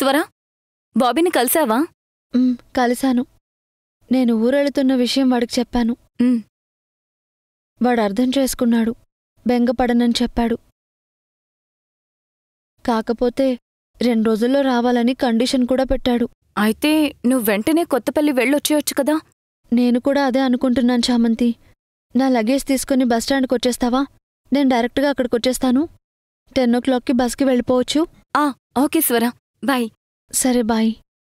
స్వరా బాబీని కలిసావా ఉమ్, కలిశాను నేను ఊరెళుతున్న విషయం వాడికి చెప్పాను ఉమ్, వాడు అర్థం చేసుకున్నాడు బెంగపడనని చెప్పాడు కాకపోతే రెండు రోజుల్లో రావాలని కండిషన్ కూడా పెట్టాడు అయితే నువ్వు వెంటనే కొత్తపల్లి వెళ్ళొచ్చేయొచ్చు కదా నేను కూడా అదే అనుకుంటున్నాను చామంతి నా లగేజ్ తీసుకుని బస్టాండ్కి వచ్చేస్తావా నేను డైరెక్ట్గా అక్కడికి వచ్చేస్తాను టెన్ ఓ క్లాక్కి బస్కి వెళ్ళిపోవచ్చు ఆ ఓకే స్వరా బాయ్ సరే బాయ్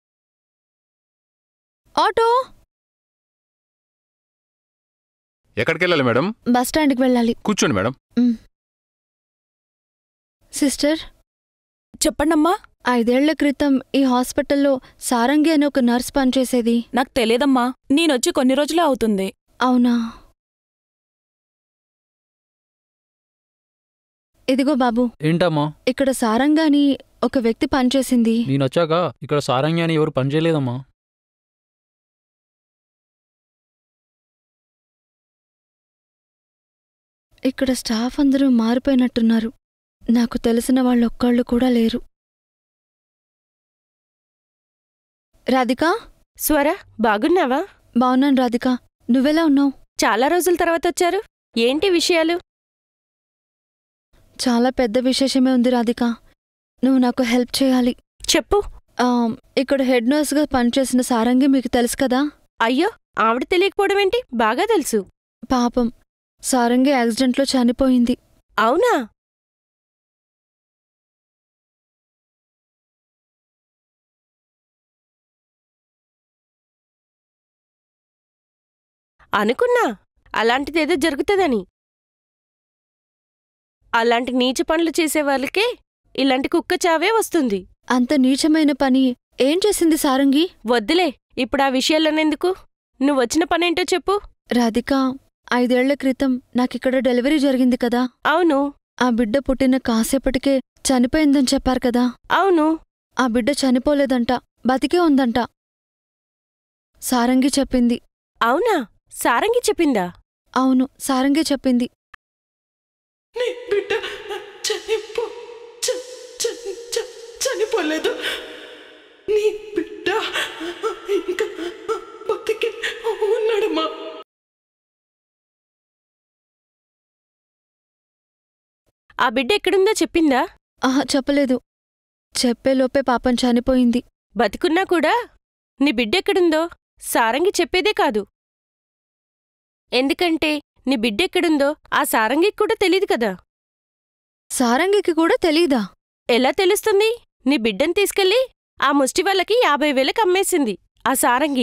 ఆటో ఎక్కడికి వెళ్ళాలి మేడం బస్టాండ్కి వెళ్ళాలి కూర్చోండి మేడం సిస్టర్ చెప్పండమ్మా ఐదేళ్ల క్రితం ఈ హాస్పిటల్లో సారంగి అని ఒక నర్స్ పనిచేసేది నాకు తెలియదమ్మా నేనొచ్చి కొన్ని రోజులే అవుతుంది అవునా ఇదిగో బాబు ఏంటమ్మా ఇక్కడ సారంగా అని ఒక వ్యక్తి పనిచేసింది నేనొచ్చాక ఇక్కడ సారంగి అని ఎవరు పనిచేయలేదమ్మా ఇక్కడ స్టాఫ్ అందరూ మారిపోయినట్టున్నారు నాకు తెలిసిన వాళ్ళొక్కళ్ళు కూడా లేరు రాధిక స్వర బాగున్నావా బావున్నాను రాధిక నువ్వెలా ఉన్నావు చాలా రోజుల తర్వాత వచ్చారు ఏంటి విషయాలు చాలా పెద్ద విశేషమే ఉంది రాధిక నువ్వు నాకు హెల్ప్ చేయాలి చెప్పు ఆ, ఇక్కడ హెడ్ నర్స్గా పనిచేసిన సారంగి మీకు తెలుసు కదా అయ్యో ఆవిడ తెలియకపోవడం ఏంటి బాగా తెలుసు పాపం సారంగి యాక్సిడెంట్లో చనిపోయింది అవునా అనుకున్నా అలాంటిదేదో జరుగుతుందని అలాంటి నీచ పనులు చేసే వాళ్ళకే ఇలాంటి కుక్క చావే వస్తుంది అంత నీచమైన పని ఏం చేసింది సారంగి వద్దులే ఇప్పుడు ఆ విషయాలనెందుకు నువ్వొచ్చిన పనేంటో చెప్పు రాధిక ఐదేళ్ల క్రితం నాకిక్కడ డెలివరీ జరిగింది కదా అవును ఆ బిడ్డ పుట్టిన కాసేపటికే చనిపోయిందని చెప్పారు కదా అవును ఆ బిడ్డ చనిపోలేదంట బతికే ఉందంట సారంగి చెప్పింది అవునా సారంగి చెప్పిందా అవును సారంగి చెప్పింది నీ బిడ్డ చనిపో చ- చ- చ- చనిపోలేదు నీ బిడ్డ ఇంకా బతికి ఉన్నాడమ్మా ఆ బిడ్డ ఎక్కడుందో చెప్పిందా ఆహా చెప్పలేదు చెప్పేలోపే పాపం చనిపోయింది బతికున్నా కూడా నీ బిడ్డెక్కడుందో సారంగి చెప్పేదే కాదు ఎందుకంటే నీ బిడ్డెక్కడుందో ఆ సారంగికి కూడా తెలీదు కదా సారంగికి కూడా తెలీదా ఎలా తెలుస్తుంది నీ బిడ్డను తీసుకెళ్ళి ఆ ముష్టి వాళ్ళకి యాభై వేలకు అమ్మేసింది ఆ సారంగి